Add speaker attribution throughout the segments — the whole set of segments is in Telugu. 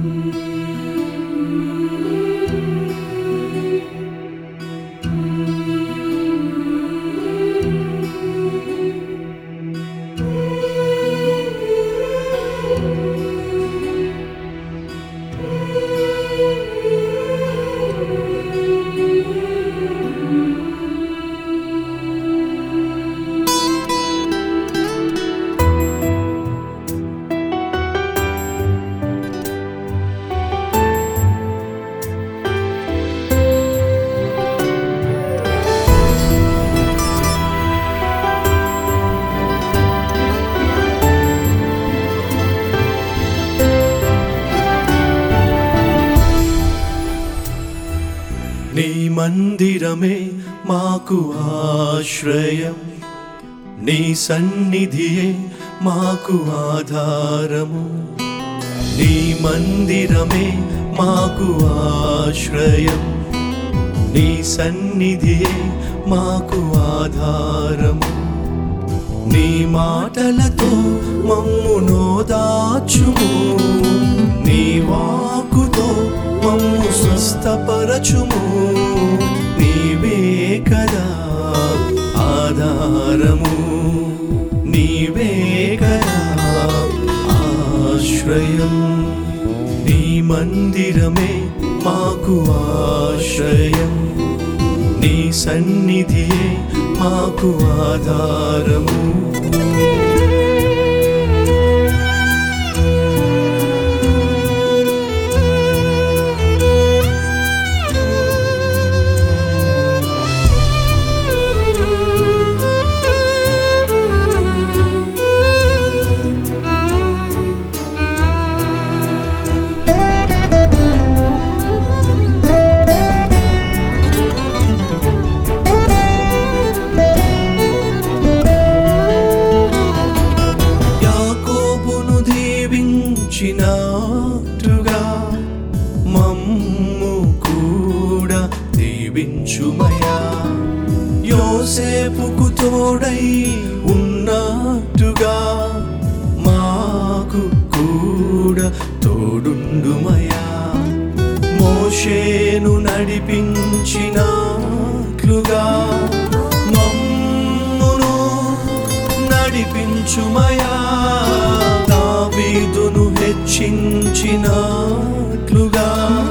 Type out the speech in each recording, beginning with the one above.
Speaker 1: నీ మందిరమే మాకు ఆశ్రయం నీ సన్నిధియే మాకు ఆధారము నీ మందిరమే మాకు ఆశ్రయం నీ సన్నిధియే మాకు ఆధారము నీ మాటలతో మమ్ము నోదాచుము నీ వాకుతో మమ్ము స్వస్థపరచుము నీవే కదా ఆధారము నీవే కదా ఆశ్రయం నీ మందిరమే మాకు ఆశ్రయం నీ సన్నిధియే మాకు ఆధారము యాకోబును దీవించినట్టుగా మమ్ము కూడా దీవించుమయా యోసేపుకు తోడై ఉన్నట్టుగా మాకు కూడా తోడుండుమయా మోషేను నడిపించినట్లుగా మమ్మును నడిపించుమయా దావీదును హెచ్చించినట్లుగా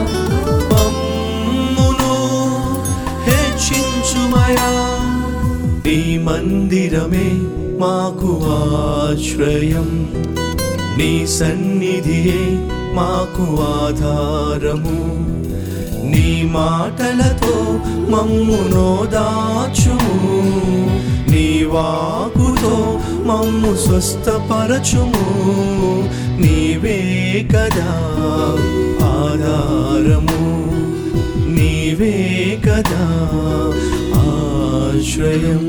Speaker 1: మమ్మును హెచ్చించుమయా నీ మందిరమే మాకు ఆశ్రయం నీ సన్నిధియే మాకు ఆధారము నీ మాటలతో మమ్ము నోదాచుము నీ వాకుతో మమ్ము స్వస్థపరచుము నీవే కదా ఆధారము నీవే కదా ఆశ్రయం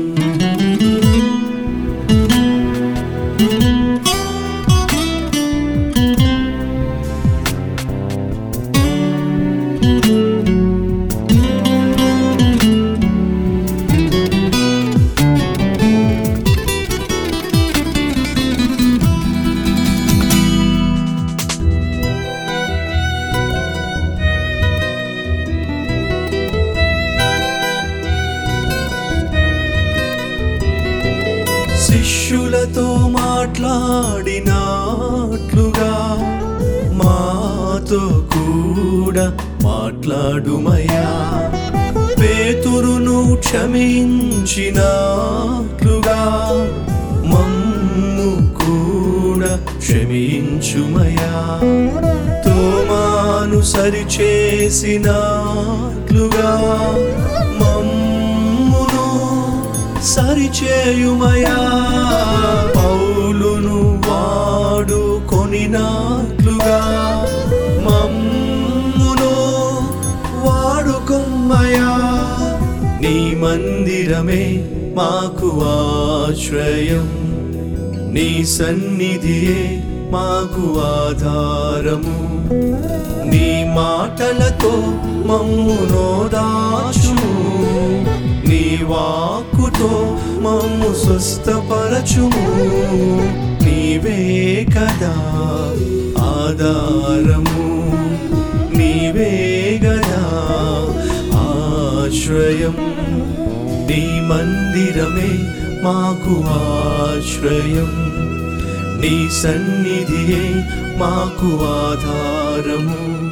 Speaker 1: శిష్యులతో మాట్లాడినట్లుగా మాతో కూడా మాట్లాడుమయ్యా పేతురును క్షమించినట్లుగా మమ్ము కూడా క్షమించుమయా తోమాను సరిచేసినట్లుగా మమ్మును సరిచేయుమయా పౌలును వాడుకొనినట్లుగా మమ్మును వాడుకొమ్మయా నీ మందిరమే మాకు ఆశ్రయం నీ సన్నిధియే మాకు ఆధారము నీ మాటలతో మమ్ము నోదాచుము నీ వాక్కుతో మమ్ము స్వస్థపరచుము నీవే కదా ఆధారము నీవే గదా ఆశ్రయం నీ మందిరమే మాకు ఆశ్రయం నీ సన్నిధియే మాకు ఆధారము